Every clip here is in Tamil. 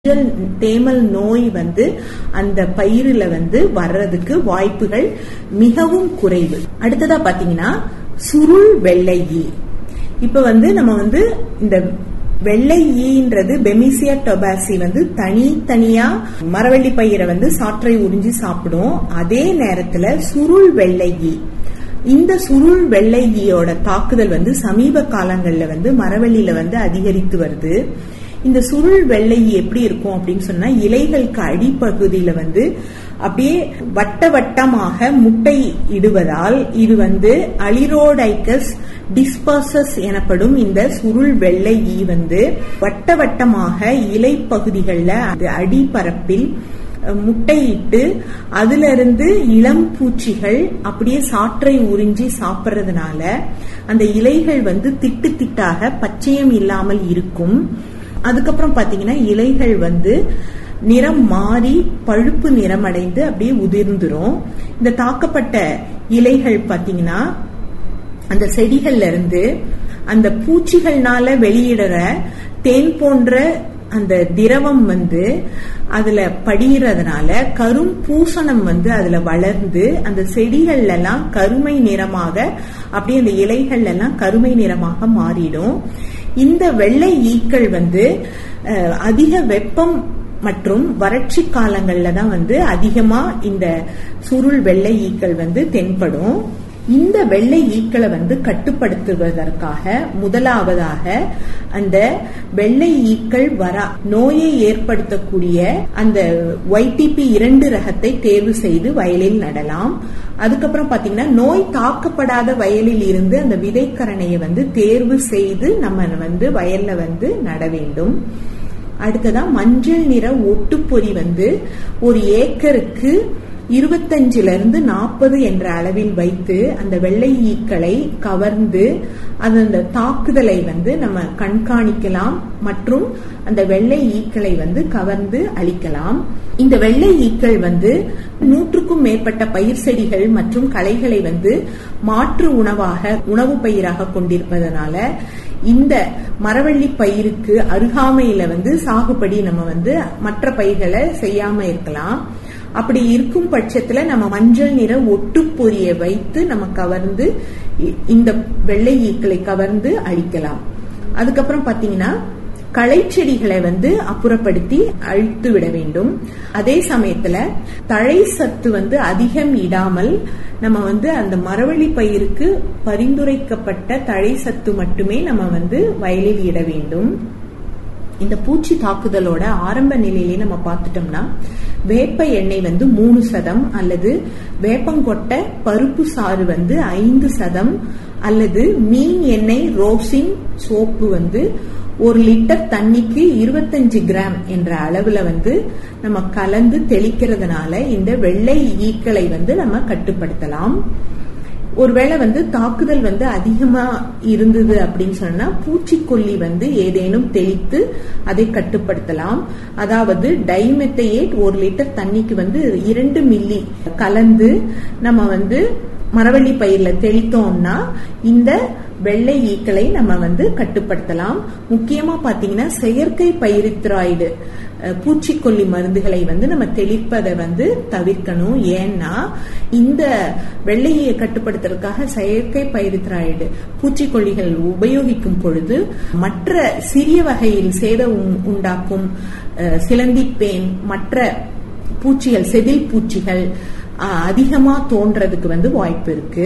மஞ்சள் தேமல் நோய் வந்து அந்த பயிரில வந்து வர்றதுக்கு வாய்ப்புகள் மிகவும் குறைவு அடுத்ததா பாத்தீங்கன்னா சுருள் வெள்ளை ஈ இப்ப வந்து நம்ம வந்து இந்த வெள்ளை ஈன்றது பெமிசியா டொபாசி வந்து தனித்தனியா மரவள்ளி பயிரை வந்து சாற்றை உறிஞ்சி சாப்பிடும் அதே நேரத்துல சுருள் வெள்ளை ஈ இந்த சுருள் வெள்ளை ஈயோட தாக்குதல் வந்து சமீப காலங்கள்ல வந்து மரவள்ளியில வந்து அதிகரித்து வருது இந்த சுருள் வெள்ளை எப்படி இருக்கும் அப்படின்னு சொன்னா இலைகளுக்கு அடிப்பகுதியில வந்து அப்படியே வட்ட வட்டமாக முட்டை இடுவதால் இது வந்து அலிரோடைக்கஸ் டிஸ்பர்சஸ் எனப்படும் இந்த சுருள் வெள்ளை ஈ வந்து வட்ட வட்டமாக இலை பகுதிகளில் அது அடிப்பரப்பில் முட்டையிட்டு அதுல இருந்து இளம் பூச்சிகள் அப்படியே சாற்றை உறிஞ்சி சாப்பிட்றதுனால அந்த இலைகள் வந்து திட்டு திட்டாக பச்சையம் இல்லாமல் இருக்கும் அதுக்கப்புறம் பாத்தீங்கன்னா இலைகள் வந்து நிறம் மாறி பழுப்பு நிறமடைந்து அப்படியே உதிர்ந்துரும் இந்த தாக்கப்பட்ட இலைகள் பாத்தீங்கன்னா அந்த செடிகள்ல இருந்து அந்த பூச்சிகள்னால வெளியிடுற தேன் போன்ற அந்த திரவம் வந்து அதுல படிகிறதுனால கரும் பூசணம் வந்து அதுல வளர்ந்து அந்த செடிகள்ல எல்லாம் கருமை நிறமாக அப்படியே அந்த இலைகள் எல்லாம் கருமை நிறமாக மாறிடும் இந்த வெள்ளை ஈக்கள் வந்து அதிக வெப்பம் மற்றும் வறட்சி காலங்கள்ல தான் வந்து அதிகமா இந்த சுருள் வெள்ளை ஈக்கள் வந்து தென்படும் இந்த வெள்ளை ஈக்களை வந்து கட்டுப்படுத்துவதற்காக முதலாவதாக அந்த வெள்ளை ஈக்கள் வரா நோயை ஏற்படுத்தக்கூடிய அந்த ஒய்டிபி இரண்டு ரகத்தை தேர்வு செய்து வயலில் நடலாம் அதுக்கப்புறம் பாத்தீங்கன்னா நோய் தாக்கப்படாத வயலில் இருந்து அந்த விதைக்கரணையை வந்து தேர்வு செய்து நம்ம வந்து வயல்ல வந்து நட வேண்டும் அடுத்ததா மஞ்சள் நிற ஒட்டுப்பொறி வந்து ஒரு ஏக்கருக்கு இருபத்தஞ்சுல இருந்து நாற்பது என்ற அளவில் வைத்து அந்த வெள்ளை ஈக்களை கவர்ந்து அது அந்த தாக்குதலை வந்து நம்ம கண்காணிக்கலாம் மற்றும் அந்த வெள்ளை ஈக்களை வந்து கவர்ந்து அழிக்கலாம் இந்த வெள்ளை ஈக்கள் வந்து நூற்றுக்கும் மேற்பட்ட பயிர் செடிகள் மற்றும் களைகளை வந்து மாற்று உணவாக உணவு பயிராக கொண்டிருப்பதனால இந்த மரவள்ளி பயிருக்கு அருகாமையில வந்து சாகுபடி நம்ம வந்து மற்ற பயிர்களை செய்யாம இருக்கலாம் அப்படி இருக்கும் பட்சத்துல நம்ம மஞ்சள் நிற ஒட்டுப்பொரிய வைத்து நம்ம கவர்ந்து இந்த வெள்ளை ஈக்களை கவர்ந்து அழிக்கலாம் அதுக்கப்புறம் பாத்தீங்கன்னா களை செடிகளை வந்து அப்புறப்படுத்தி அழித்து விட வேண்டும் அதே சமயத்துல தழை சத்து வந்து அதிகம் இடாமல் நம்ம வந்து அந்த மரவள்ளி பயிருக்கு பரிந்துரைக்கப்பட்ட தழை சத்து மட்டுமே நம்ம வந்து வயலில் இட வேண்டும் இந்த பூச்சி தாக்குதலோட ஆரம்ப நிலையிலே நம்ம பார்த்துட்டோம்னா வேப்ப எண்ணெய் வந்து மூணு சதம் அல்லது வேப்பங்கொட்டை பருப்பு சாறு வந்து ஐந்து சதம் அல்லது மீன் எண்ணெய் ரோசின் சோப்பு வந்து ஒரு லிட்டர் தண்ணிக்கு இருபத்தஞ்சு கிராம் என்ற அளவுல வந்து நம்ம கலந்து தெளிக்கிறதுனால இந்த வெள்ளை ஈக்களை வந்து நம்ம கட்டுப்படுத்தலாம் ஒருவேளை வந்து தாக்குதல் வந்து அதிகமா இருந்தது அப்படின்னு சொன்னா பூச்சிக்கொல்லி வந்து ஏதேனும் தெளித்து அதை கட்டுப்படுத்தலாம் அதாவது டைமெத்தையேட் ஒரு லிட்டர் தண்ணிக்கு வந்து இரண்டு மில்லி கலந்து நம்ம வந்து மரவள்ளி பயிர்ல தெளித்தோம்னா இந்த வெள்ளை ஈக்களை நம்ம வந்து கட்டுப்படுத்தலாம் முக்கியமா பாத்தீங்கன்னா செயற்கை பயிரித்திராய்டு பூச்சிக்கொல்லி மருந்துகளை வந்து நம்ம தெளிப்பதை வந்து தவிர்க்கணும் ஏன்னா இந்த வெள்ளையை கட்டுப்படுத்துறதுக்காக செயற்கை பயிரித்திராய்டு பூச்சிக்கொல்லிகள் உபயோகிக்கும் பொழுது மற்ற சிறிய வகையில் சேதம் உண்டாக்கும் சிலந்தி பேன் மற்ற பூச்சிகள் செதில் பூச்சிகள் அதிகமா தோன்றதுக்கு வந்து வாய்ப்பு இருக்கு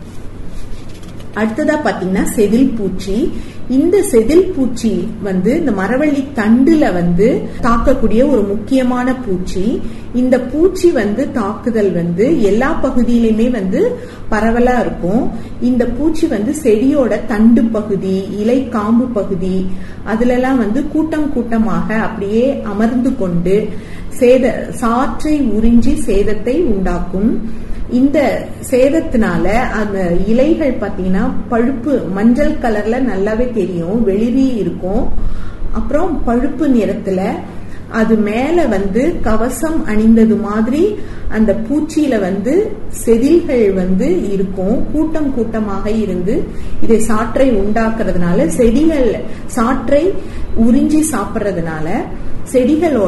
அடுத்ததா பாத்தீங்கன்னா செதில் பூச்சி இந்த செதில் பூச்சி வந்து இந்த மரவள்ளி தண்டுல வந்து தாக்கக்கூடிய ஒரு முக்கியமான பூச்சி இந்த பூச்சி வந்து தாக்குதல் வந்து எல்லா பகுதியிலுமே வந்து பரவலா இருக்கும் இந்த பூச்சி வந்து செடியோட தண்டு பகுதி இலை காம்பு பகுதி அதுல எல்லாம் வந்து கூட்டம் கூட்டமாக அப்படியே அமர்ந்து கொண்டு சேத சாற்றை உறிஞ்சி சேதத்தை உண்டாக்கும் இந்த சேதத்தினால அந்த இலைகள் பாத்தீங்கன்னா பழுப்பு மஞ்சள் கலர்ல நல்லாவே தெரியும் வெளிரி இருக்கும் அப்புறம் பழுப்பு நிறத்துல அது மேல வந்து கவசம் அணிந்தது மாதிரி அந்த பூச்சியில வந்து செதில்கள் வந்து இருக்கும் கூட்டம் கூட்டமாக இருந்து இதை சாற்றை உண்டாக்குறதுனால செடிகள் சாற்றை உறிஞ்சி சாப்பிட்றதுனால செடிகளோட